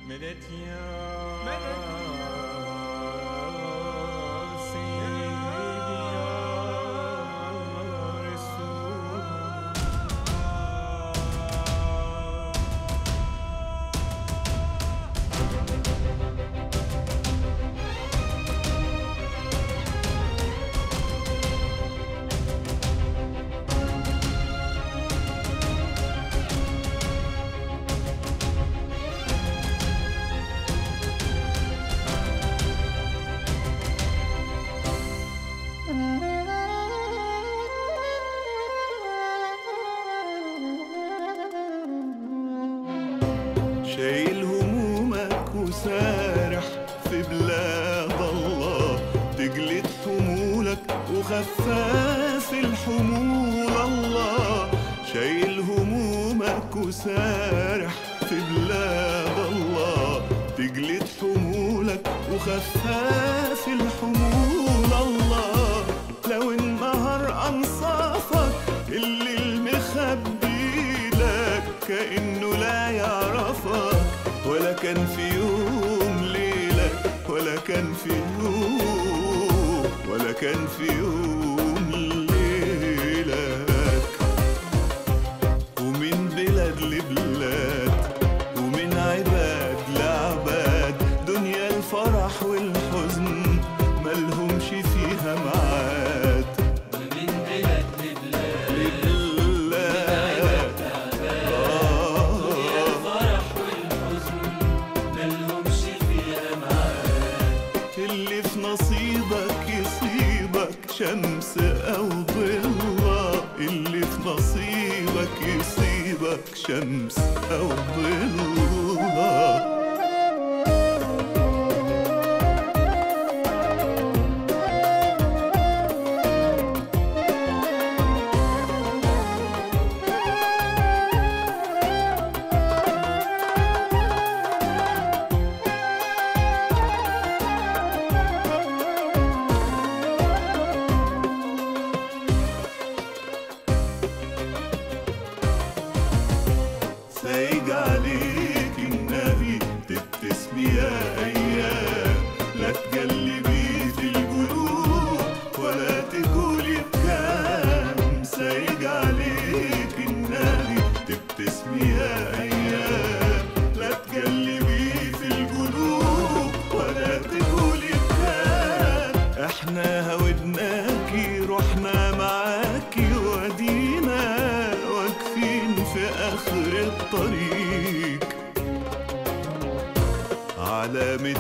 مدد يا سيدي يا رسول شايل همومك وسارح في بلاد الله تجلد حمولك وخفاف الحمول الله شايل همومك وسارح في بلاد الله تجلد حمولك وخفاف الحمول الله لو انبهر انصافك اللي المخبي لك كأنه لا يعرفك ولا كان في يوم ليلك ولا كان في يوم ولا كان في يوم ليلك ومن بلاد لبلاد ومن عباد لعباد دنيا الفرح والحزن ملهمش فيها معاد ومن بلاد لبلاد لبلاد آه الفرح والحزن ملهمش فيها معاد اللي في نصيبك يصيبك شمس أو ضلة اللي في نصيبك يصيبك شمس أو ضلة سايج عليك النبي تبتسمي يا ايام لا تجلبي في القلوب ولا تقولي بكام سايج عليك النبي تبتسمي يا ايام لا تجلبي في القلوب ولا تقولي بكام احنا هودناكي رحنا معاكي ودينا واقفين في اخر الطريق علامة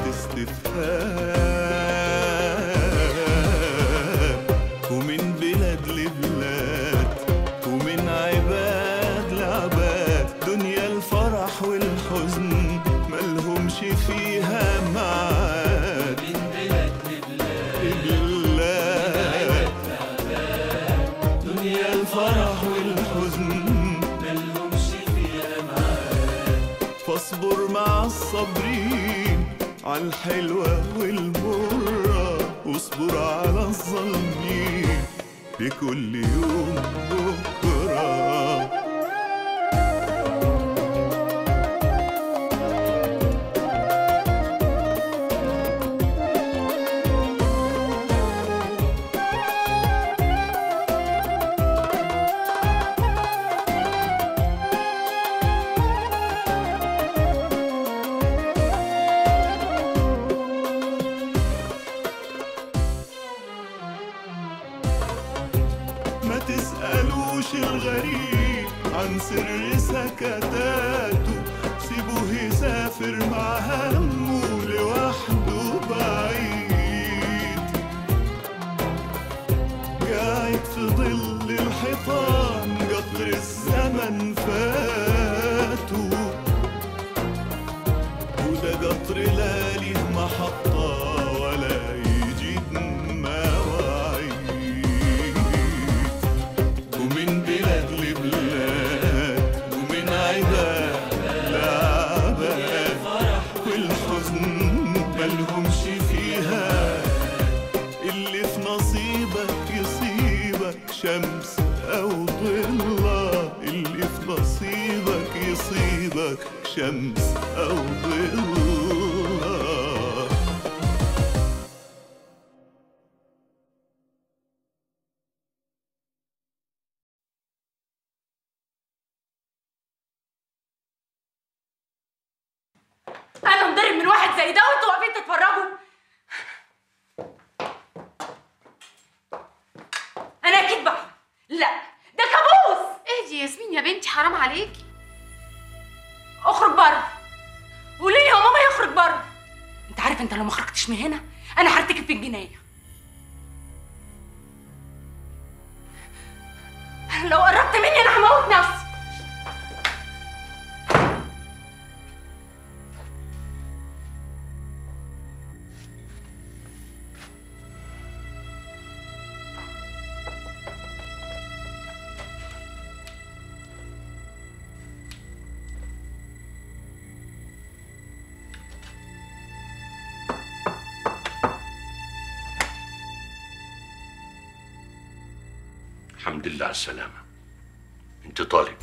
استفهام ومن بلاد لبلاد ومن عباد لعباد دنيا الفرح والحزن ملهمش فيها معاد من بلاد لبلاد بلاد دنيا الفرح والحزن ملهمش فيها معاد فاصبر مع الصابرين على الحلوة والمرة واصبر على الظالمين بكل يوم بكرة ما تسألوش الغريب عن سر سكتاته سيبوه يسافر مع همه لوحده بعيد قاعد في ظل الحيطان قطر الزمن فاته وده قطر لا ليه محطة ولا يجيب مواعيد ومن بلاد لبلاد ومن عباد لعباد والحزن ملهمش فيها اللي في نصيبك يصيبك شمس أو ضلة اللي في نصيبك يصيبك شمس أو ظلها انا مضرب من واحد زي ده وانتوا واقفين تتفرجوا انا اكيد بحلم لا ده كابوس اهدي يا ياسمين يا بنتي حرام عليكي اخرج بره قولي لي يا ماما يخرج بره انت عارف انت لو ما خرجتش من هنا انا هرتكب في الجنايه لو قربت مني انا هموت نفسي الحمد لله على السلامة انت طالب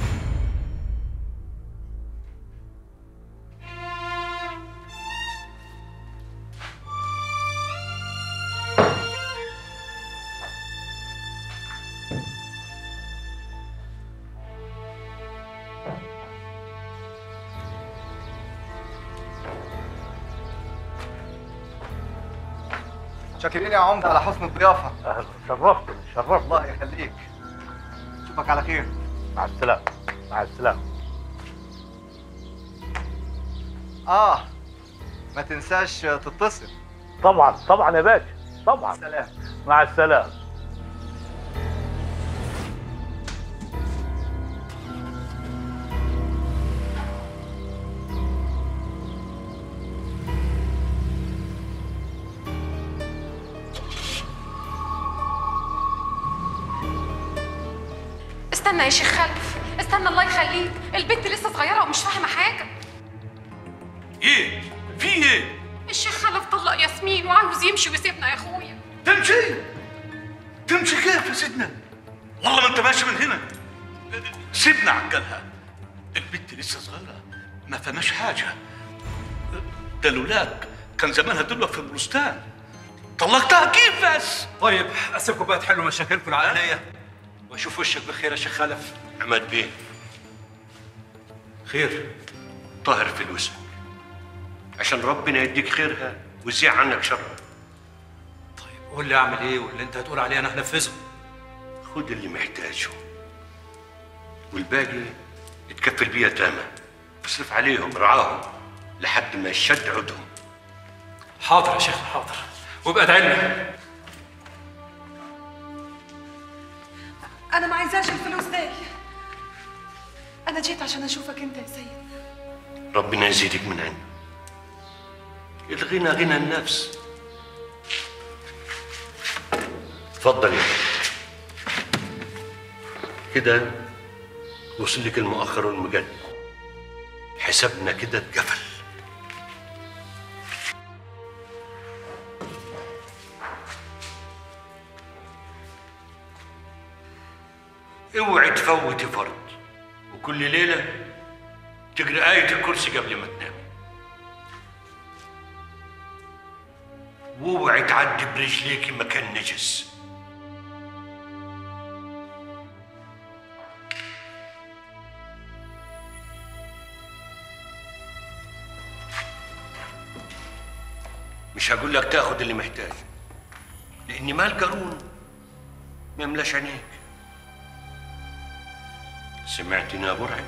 شاكرين يا عمده على حسن الضيافه اهلا شرفتني شرفتني الله يخليك اشوفك على خير مع السلامه مع السلامه اه ما تنساش تتصل طبعا طبعا يا باشا طبعا سلام مع السلامه استنى يا شيخ خلف استنى الله يخليك البنت لسه صغيره ومش فاهمه حاجه ايه في ايه الشيخ خلف طلق ياسمين وعاوز يمشي ويسيبنا يا اخويا تمشي تمشي كيف يا سيدنا والله ما انت ماشي من هنا سيبنا عقلها البنت لسه صغيرة ما فهمش حاجة ده لولاك كان زمانها دلوقتي في البستان طلقتها كيف بس طيب اسيبكم بقى تحلوا مشاكلكم العائليه واشوف وشك بخير يا شيخ خلف عماد بيه خير طاهر فلوسك عشان ربنا يديك خيرها ويزيع عنك شرها طيب قول لي اعمل ايه واللي انت هتقول عليه انا هنفذه خد اللي محتاجه والباقي اتكفل بيه يتامى اصرف عليهم رعاهم لحد ما يشد عودهم حاضر يا شيخ حاضر وابقى ادعي لنا انا ما عايزاش الفلوس دي انا جيت عشان اشوفك انت يا سيد ربنا يزيدك من عنده الغنى غنى النفس تفضل يا كده وصل لك المؤخر والمجد حسابنا كده اتقفل اوعي تفوتي فرض وكل ليله تقرا آية الكرسي قبل ما تنامي واوعي تعدي برجليكي مكان نجس مش هقول لك تاخد اللي محتاجه لان مال قارون ما يملاش عينيك سمعتني يا برعي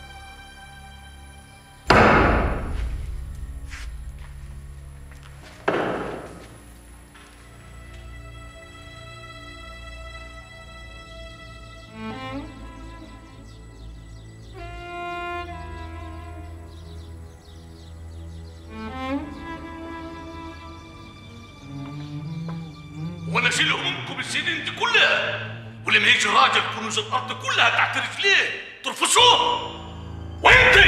وانا اشيل همومكم السنين دي كلها ولما يجي راجل كنوز الارض كلها تحت رجليه ترفسوه وانت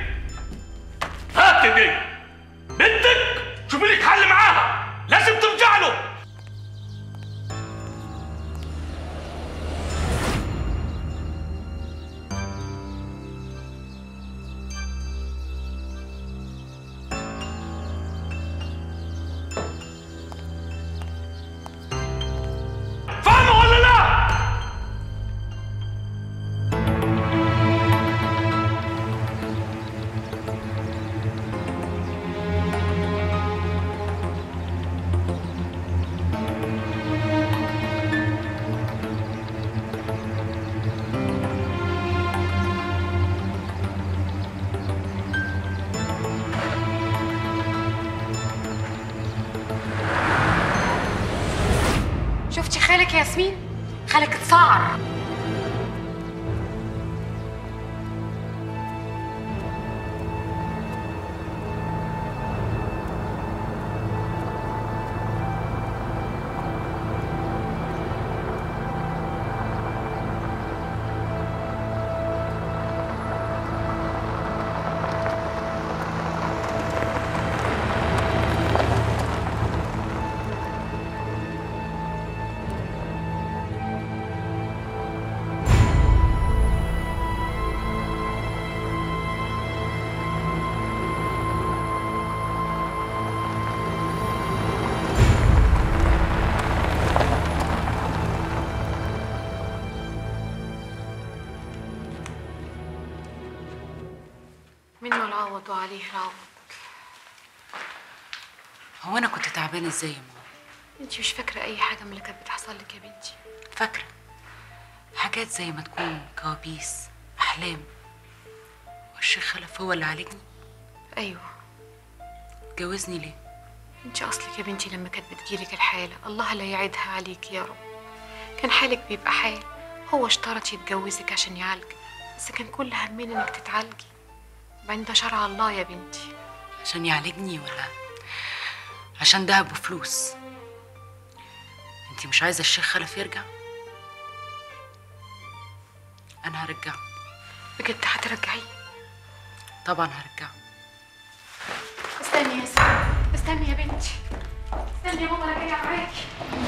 هات دي بنتك شوفي لك حل معاها لازم ترجع له يا ياسمين خالك اتسعر منه العوض وعليه العوض هو انا كنت تعبانه ازاي يا ماما انت مش فاكره اي حاجه من اللي كانت بتحصل لك يا بنتي فاكره حاجات زي ما تكون كوابيس احلام والشيخ خلف هو اللي عالجني ايوه اتجوزني ليه انت اصلك يا بنتي لما كانت بتجيلك الحاله الله لا يعيدها عليك يا رب كان حالك بيبقى حال هو اشترط يتجوزك عشان يعالجك بس كان كل همنا انك تتعالجي بعدين ده شرع الله يا بنتي عشان يعالجني ولا عشان دهب وفلوس انتي مش عايزه الشيخ خلف يرجع انا هرجعه بجد هترجعيه طبعا هرجعه استني يا سيدي استني يا بنتي استني يا ماما انا جايه معاكي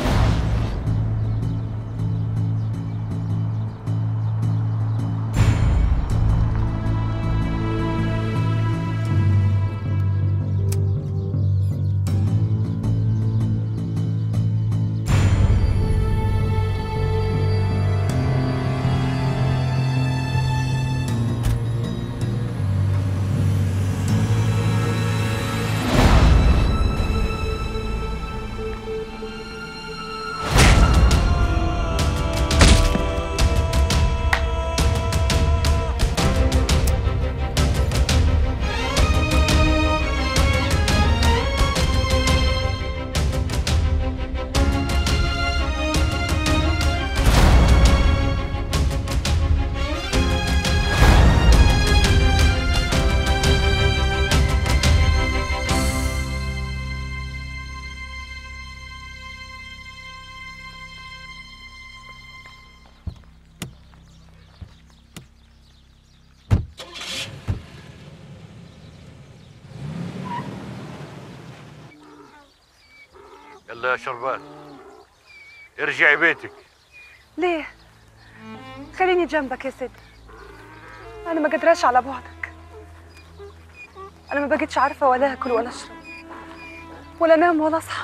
يلا يا شربات ارجعي بيتك ليه؟ خليني جنبك يا سيدي أنا ما قدراش على بعدك أنا ما بقيتش عارفة ولا آكل ولا أشرب ولا أنام ولا أصحى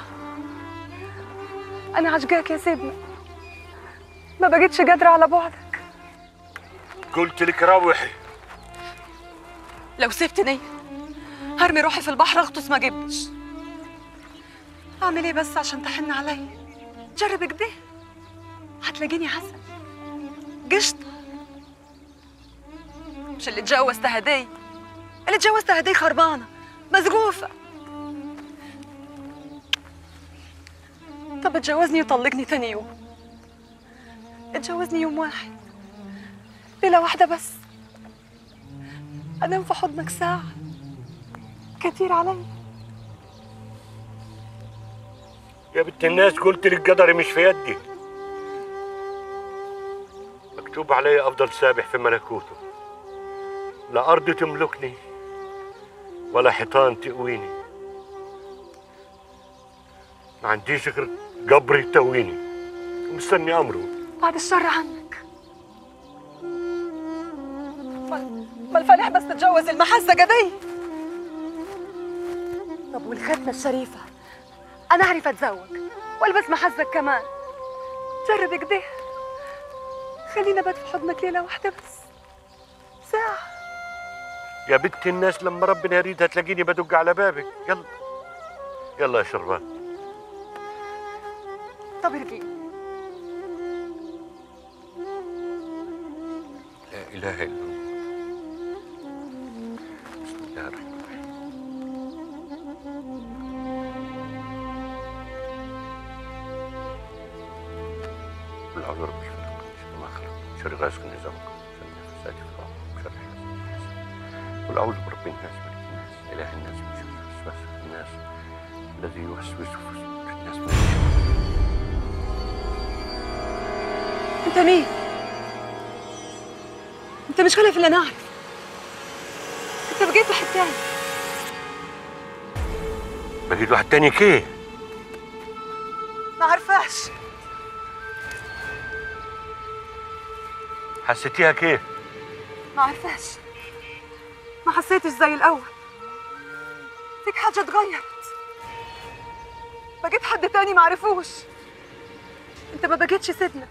أنا عشقاك يا سيدنا ما بقيتش قادرة على بعدك قلت لك روحي لو سبتني هرمي روحي في البحر أغطس ما جبتش أعمل إيه بس عشان تحن عليا جرب كده هتلاقيني عسل قشطة مش اللي اتجوزت هدية اللي اتجوزت هدية خربانة مزقوفة طب اتجوزني وطلقني تاني يوم اتجوزني يوم واحد ليلة واحدة بس أنام في حضنك ساعة كتير علي يا بنت الناس قلت لك قدري مش في يدي مكتوب علي افضل سابح في ملكوته لا ارض تملكني ولا حيطان تقويني ما عنديش غير قبر يتويني مستني امره بعد الشر عنك ما- ما الفلاح بس تتجوز المحزقة دي طب والختمة الشريفة أنا أعرف أتزوج وألبس محزق كمان جرب كده خلينا بات في حضنك ليلة واحدة بس ساعة يا بنت الناس لما ربنا يريدها تلاقيني بدق على بابك يلا يلا يا شربات طب ارجعي لا اله الا الله بسم الله الرحمن الرحيم لغاز نظامكم شر فساد فرعون شر حسد قل أعوذ برب الناس ملك الناس إله الناس من شر الوسواس الناس الذي يوسوس في صدور الناس من الشر انت مين انت مش خلف اللي نعرف انت بقيت واحد تاني بقيت واحد تاني كيه ما عارفاش حسيتيها كيف ما عارفاش ما حسيتش زي الاول فيك حاجه اتغيرت بقيت حد تاني ما عرفوش انت ما بقيتش سيدنا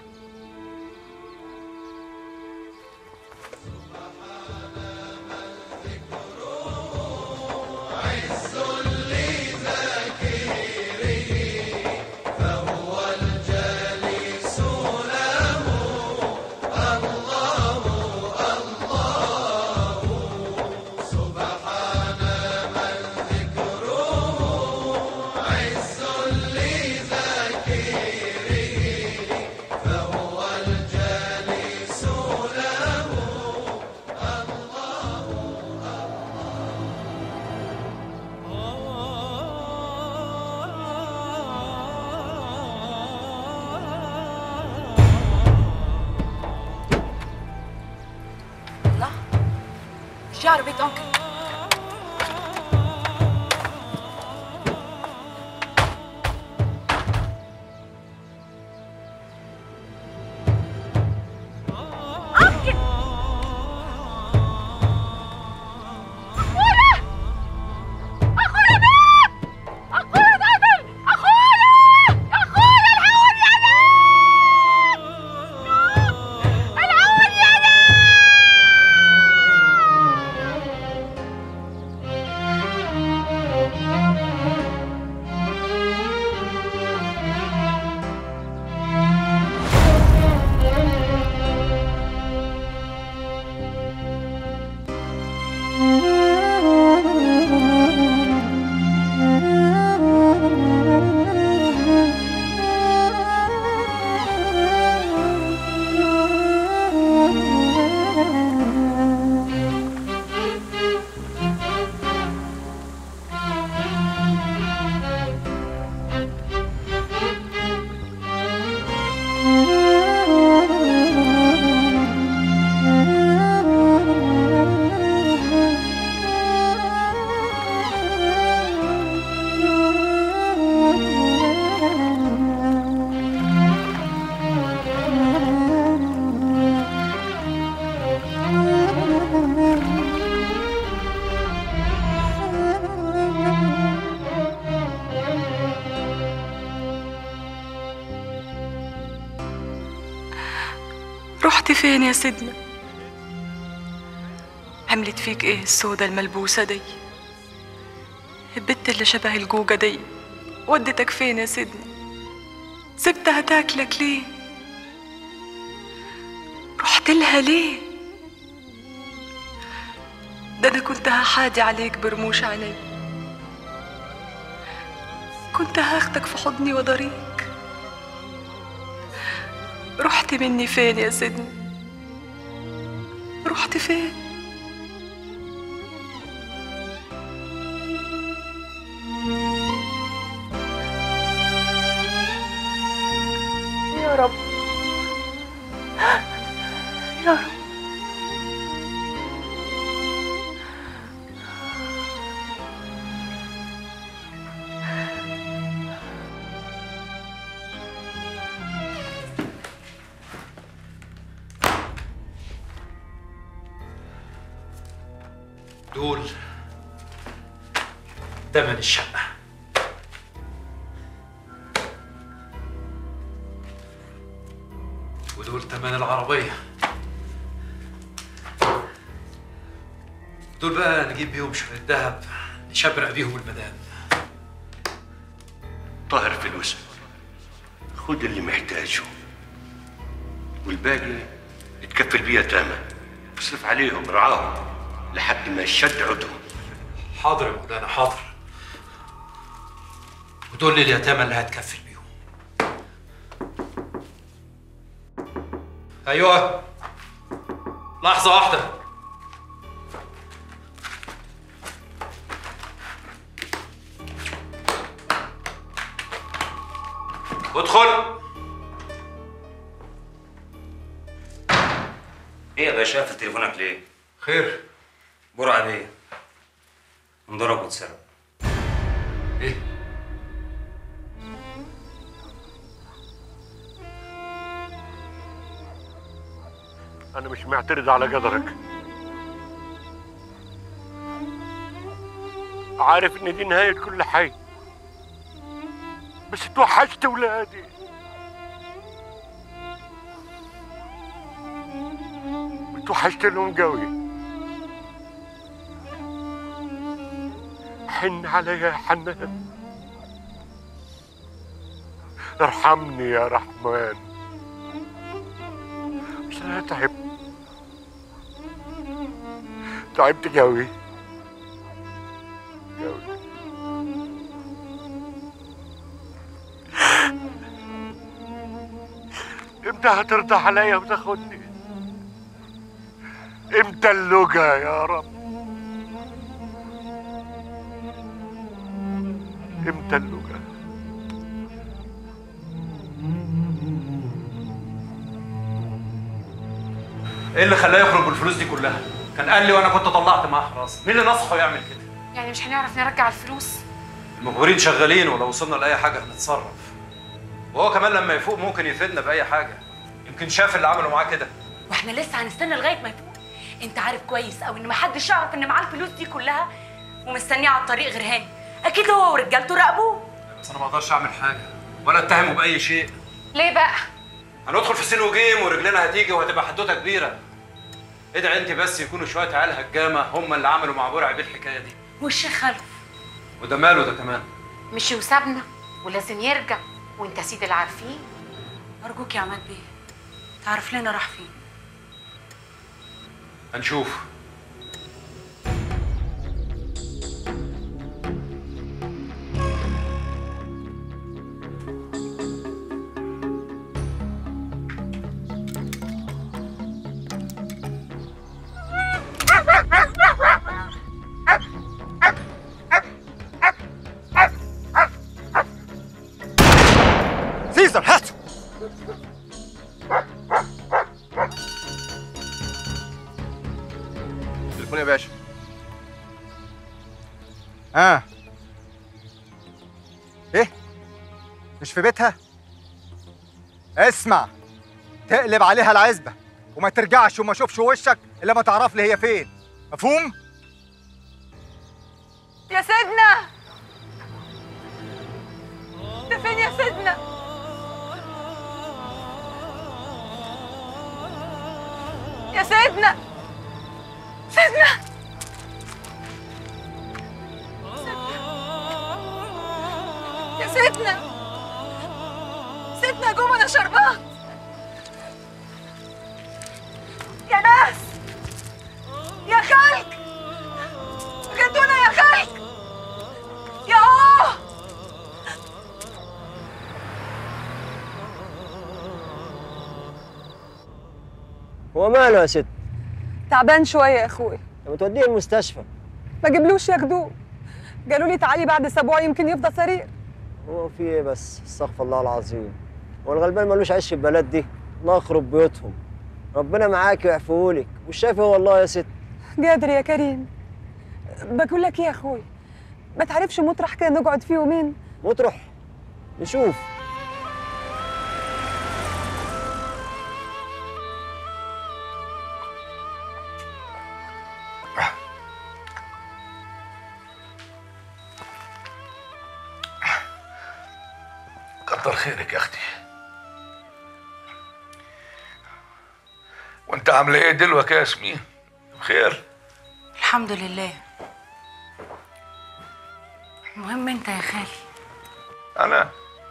الله جار بيت أنكل أنكل أخويا أخويا مات أخويا اتقتل أخويا أخويا الحقوني أنا الحقوني أنا رحت فين يا سيدنا عملت فيك ايه السودة الملبوسة دي البت اللي شبه الجوجة دي ودتك فين يا سيدنا سبتها تاكلك ليه رحت لها ليه ده انا كنت هحادي عليك برموش عيني كنت هاخدك في حضني وضريك رحت مني فين يا سيدنا رحت فين يا رب يا رب دول تمن الشقة ودول تمن العربية دول بقى نجيب بيهم شوية ذهب نشبرق بيهم المدام طاهر فلوسك خد اللي محتاجه والباقي اتكفل بيه تامة اصرف عليهم رعاهم لحد ما يشد عدهم حاضر يا مولانا حاضر ودول اليتامى اللي هتكفل بيهم ايوه لحظة واحدة ادخل ايه يا باشا قافل تليفونك ليه؟ خير برعة بيه انضرب واتسرق ايه أنا مش معترض على قدرك عارف إن دي نهاية كل حي بس توحشت ولادي توحشت لهم قوي حن علي يا حنان ارحمني يا رحمن بس انا تعبت تعبت قوي قوي امتى هترضى عليا وتاخدني امتى اللقا يا رب امتى اللقا ايه اللي خلاه يخرج بالفلوس دي كلها؟ كان قال لي وانا كنت طلعت معاه راسي، مين اللي نصحه يعمل كده؟ يعني مش هنعرف نرجع الفلوس المخبرين شغالين ولو وصلنا لاي حاجه هنتصرف. وهو كمان لما يفوق ممكن يفيدنا باي حاجه. يمكن شاف اللي عملوا معاه كده. واحنا لسه هنستنى لغايه ما يفوق انت عارف كويس قوي ان محدش يعرف ان معاه الفلوس دي كلها ومستنيه على الطريق غير هاني اكيد هو ورجالته راقبوه بس انا ما اقدرش اعمل حاجه ولا اتهمه باي شيء. ليه بقى هندخل في سين وجيم ورجلنا هتيجي وهتبقى حدوته كبيره. ادعي انت بس يكونوا شويه عيال هجامه هم اللي عملوا مع برع بيه الحكايه دي. والشيخ خلف وده ماله ده كمان؟ مشي وسابنا ولازم يرجع وانت سيد العارفين ارجوك يا عماد بيه تعرف لنا راح فين هنشوف. سيزر هات تليفون يا باشا اه ايه مش في بيتها اسمع تقلب عليها العزبة وما ترجعش وما اشوفش وشك الا ما تعرف لي هي فين مفهوم يا سيدنا انت فين يا سيدنا يا سيدنا سيدنا يا سيدنا سيدنا قوم انا شربان يا ناس يا خلق غدونا يا خلق يا اوه هو ماله يا ست؟ تعبان شويه يا اخوي طب توديه المستشفى ما جبلوش ياخدوه قالوا لي تعالي بعد اسبوع يمكن يفضى سرير هو في ايه بس؟ استغفر الله العظيم هو الغلبان ملوش عيش في البلد دي الله يخرب بيوتهم ربنا معاك ويعفوهولك والشافي هو الله يا ست قادر يا كريم بقول لك ايه يا اخوي ما تعرفش مطرح كده نقعد فيه يومين مطرح نشوف كتر خيرك يا اختي وانت عامله ايه دلوقتي يا ياسمين بخير الحمد لله المهم انت يا خالي انا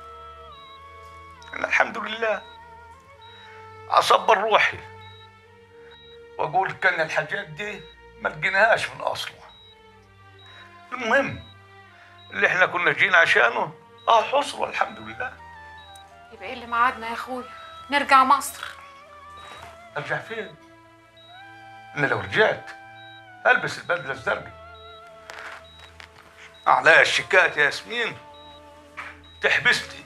انا الحمد لله اصبر روحي واقول كان الحاجات دي ما لقيناهاش من اصله المهم اللي احنا كنا جينا عشانه اه حصل الحمد لله يبقى ايه اللي معادنا يا اخويا نرجع مصر ارجع فين؟ انا لو رجعت البس البدله الزرقاء عليها الشيكات يا ياسمين تحبسني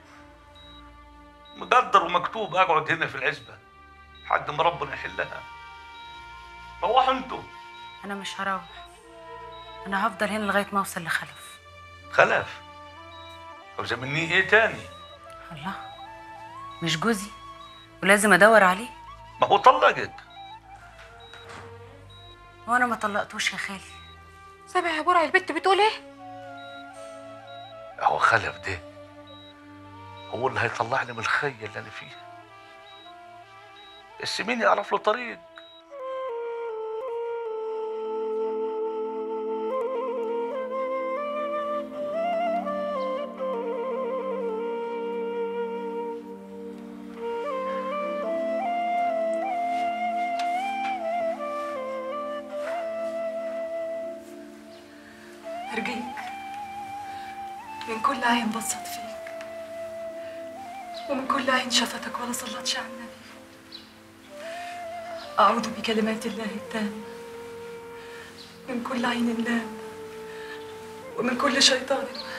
مقدر ومكتوب اقعد هنا في العزبه لحد ما ربنا يحلها روحوا انتوا انا مش هروح انا هفضل هنا لغايه ما اوصل لخلف خلف عاوزه مني ايه تاني؟ الله مش جوزي ولازم ادور عليه ما هو طلقك وانا ما طلقتوش يا خالي سامع يا برع البت بتقول ايه هو خلف ده هو اللي هيطلعني من الخية اللي انا فيها بس مين يعرف له طريق أرجيك من كل عين بصت فيك ومن كل عين شفتك ولا صلتش على النبي أعوذ بكلمات الله التامة من كل عين لام ومن كل شيطان وهم.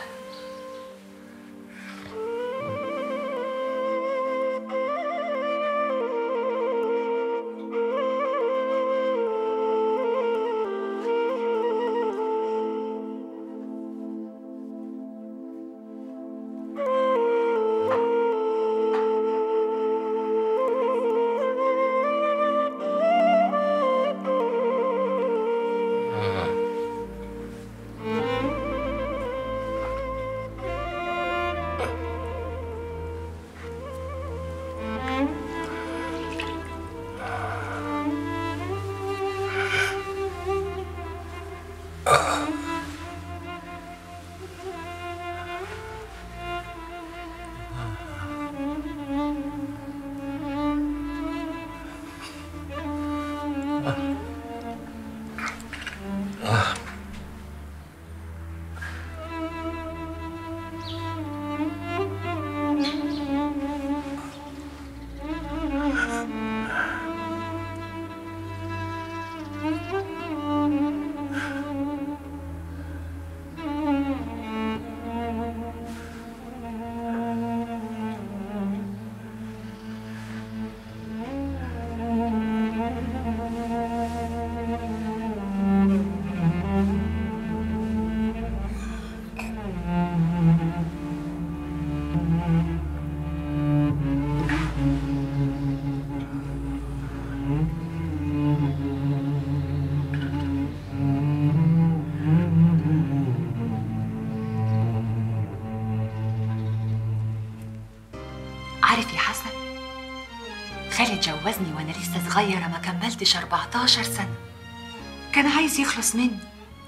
عارف يا حسن خالد جوزني وانا لسه صغيره ما كملتش 14 سنه كان عايز يخلص مني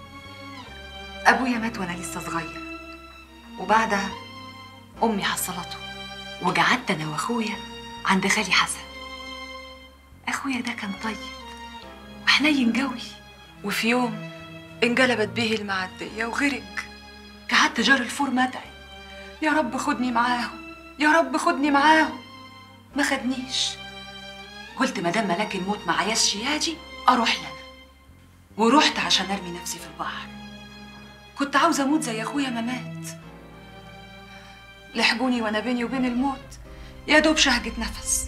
ابويا مات وانا لسه صغير وبعدها امي حصلته وقعدت انا واخويا عند خالي حسن اخويا ده كان طيب وحنين قوي وفي يوم انقلبت به المعدية وغرق قعدت جار الفور مدعي يا رب خدني معاهم يا رب خدني معاهم ما خدنيش قلت ما دام ملاك الموت معاياش ياجي اروح لنا ورحت عشان ارمي نفسي في البحر كنت عاوزه اموت زي اخويا ما مات لحقوني وانا بيني وبين الموت يا دوب شهقة نفس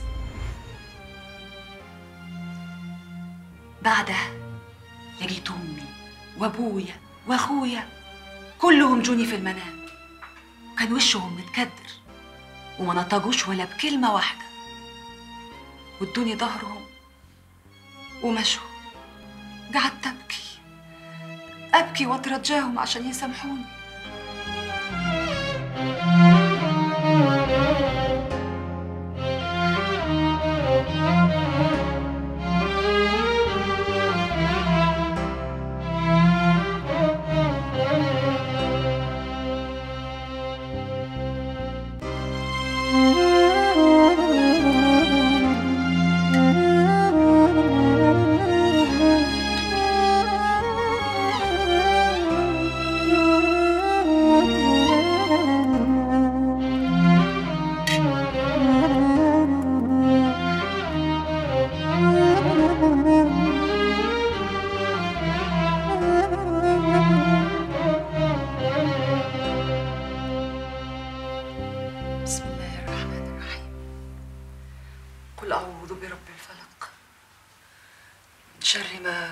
بعدها لقيت امي وابويا واخويا كلهم جوني في المنام كان وشهم متكدر وما نطقوش ولا بكلمه واحده وادوني ظهرهم ومشوا قعدت ابكي ابكي واترجاهم عشان يسامحوني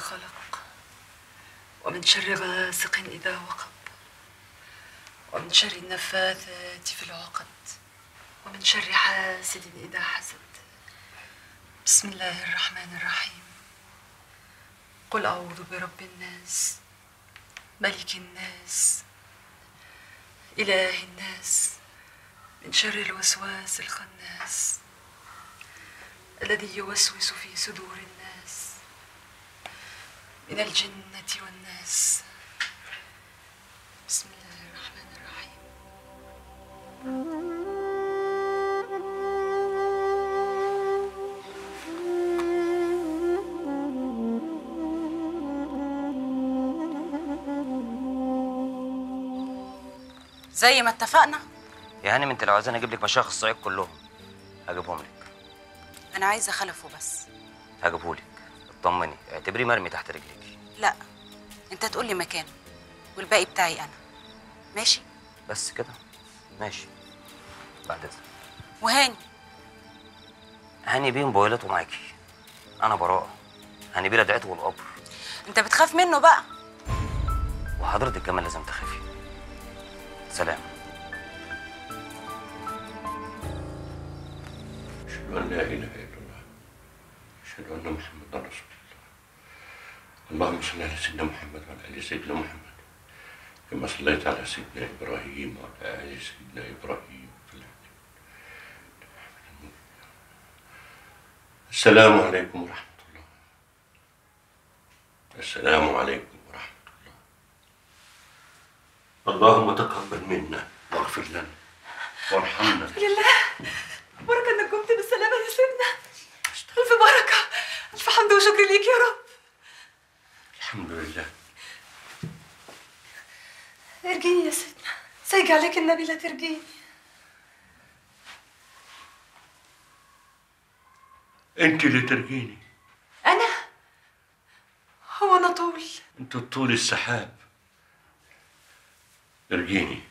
خلق ومن شر غاسق إذا وقب ومن شر النفاثات في العقد ومن شر حاسد إذا حسد بسم الله الرحمن الرحيم قل أعوذ برب الناس ملك الناس إله الناس من شر الوسواس الخناس الذي يوسوس في صدور الناس من الجنة والناس بسم الله الرحمن الرحيم زي ما اتفقنا يا هانم انت لو عايزاني اجيب لك مشايخ الصعيد كلهم هجيبهم لك انا عايزه خلفه بس هجيبه لك اطمني اعتبريه مرمي تحت رجليك لا انت تقول لي مكانه والباقي بتاعي انا ماشي بس كده ماشي بعد اذنك وهاني هاني بيه موبايلاته معاكي انا براءه هاني بيه لدعته والقبر انت بتخاف منه بقى وحضرتك كمان لازم تخافي سلام أشهد أن لا إله إلا الله أشهد أن محمدا رسول الله اللهم صل على سيدنا محمد وعلى آل سيدنا محمد كما صليت على سيدنا إبراهيم وعلى آل سيدنا إبراهيم في العالمين السلام عليكم ورحمة الله السلام عليكم ورحمة الله اللهم تقبل منا واغفر لنا وارحمنا لله بركة انك قمت بالسلامة يا سيدنا ألف بركة ألف حمد وشكر ليك يا رب الحمد لله ارجيني يا سيدنا سيجي عليك النبي لا ترجيني أنت اللي ترجيني أنا هو أنا طول أنت طول السحاب ارجيني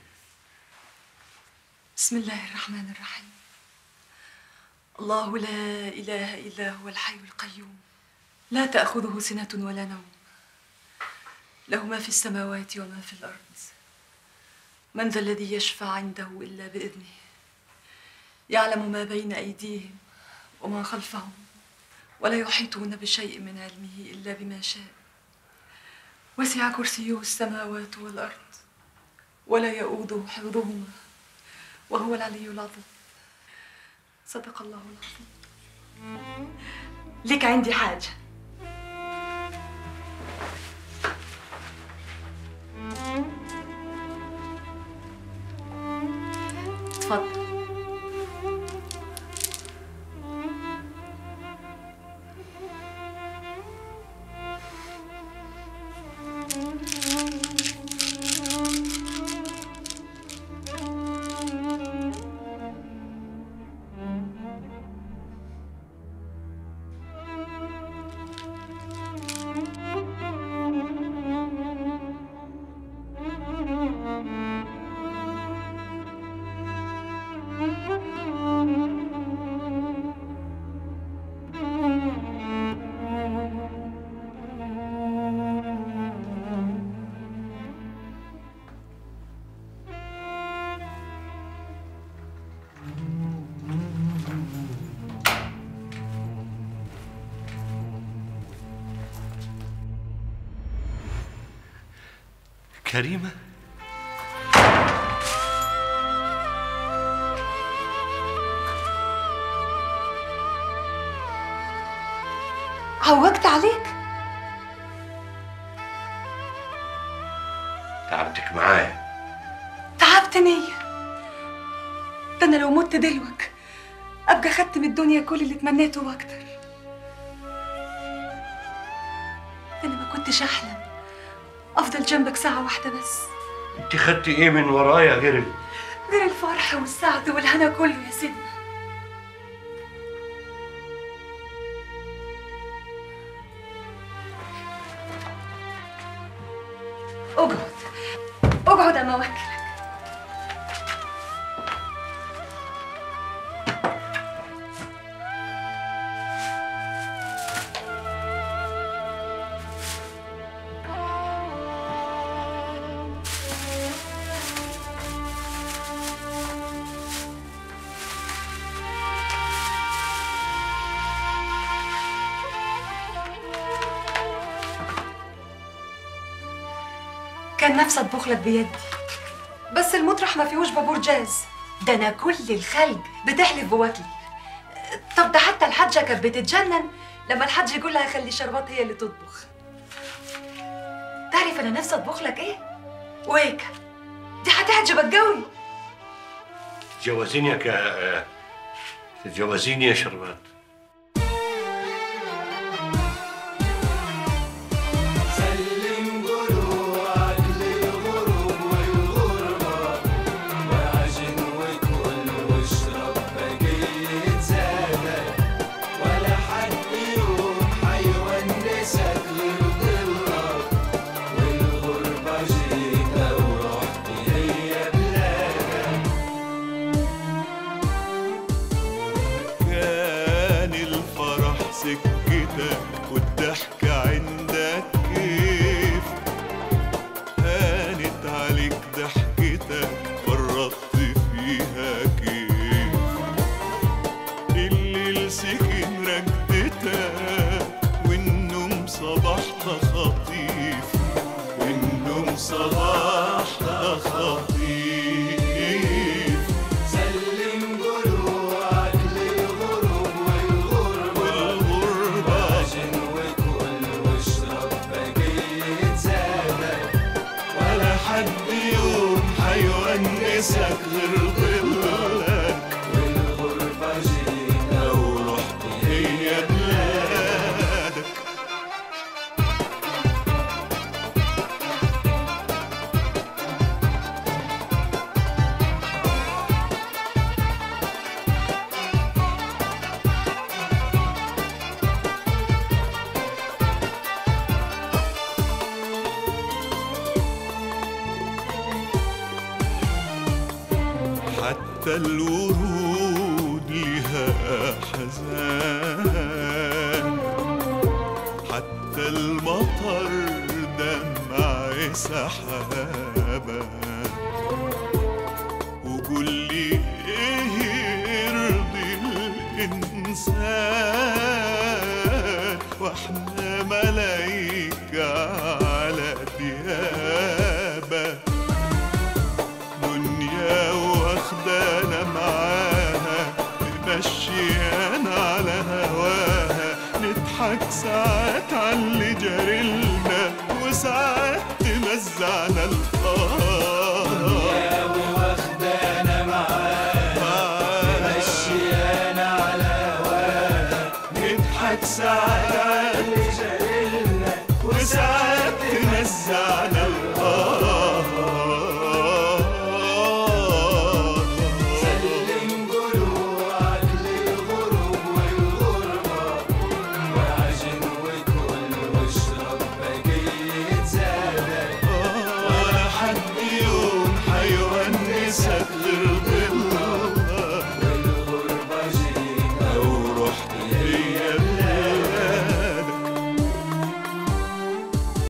بسم الله الرحمن الرحيم الله لا إله إلا هو الحي القيوم لا تأخذه سنة ولا نوم له ما في السماوات وما في الأرض من ذا الذي يشفع عنده إلا بإذنه يعلم ما بين أيديهم وما خلفهم ولا يحيطون بشيء من علمه إلا بما شاء وسع كرسيه السماوات والأرض ولا يؤوده حفظهما وهو العلي العظيم صدق الله العظيم لك عندي حاجة اتفضل كريمة عوجت عليك تعبتك معايا تعبتني ده انا لو مت دلوك ابقى خدت من الدنيا كل اللي تمنيته واكتر ده انا ما كنتش احلم افضل جنبك ساعه واحده بس انت خدتي ايه من ورايا غير ال- غير الفرح والسعد والهنا كله يا سيدنا اقعد اقعد اما اوكلك كان نفسي اطبخ لك بيدي بس المطرح ما فيهوش بابور جاز ده انا كل الخلق بتحلف بواكلي طب ده حتى الحاجه كانت بتتجنن لما الحاج يقول لها خلي شربات هي اللي تطبخ تعرف انا نفسي اطبخ لك ايه ويك دي هتعجبك قوي تتجوزيني يا ك... تتجوزيني يا شربات سلم جروحك للغروب والغربة واعجن وكل واشرب بقية زادك ولا حد يوم حيونسك غير ضلك والغربة جيت ورحت هي بلادك كان الفرح سكتك والضحك عندك كيف هانت عليك ضحكتك فرطت فيها كيف الليل سكن ركدتك والنوم صباحها خطيف والنوم صباحها خطيف سلم جروحك للغروب والغربة والغربة واعجن وكل واشرب بقية زادك ولا حد يوم حيونسك غير ظلك والغربة جيت لو رحت هي بلادك حتى الورود لها حزان حتى المطر دمع سحابة وقول لي ايه يرضي الانسان واحنا ملايكة على ديابه دنيا واخدانا معاها تمشيانا على هواها نضحك ساعات على اللي جريلنا وساعات تمزعنا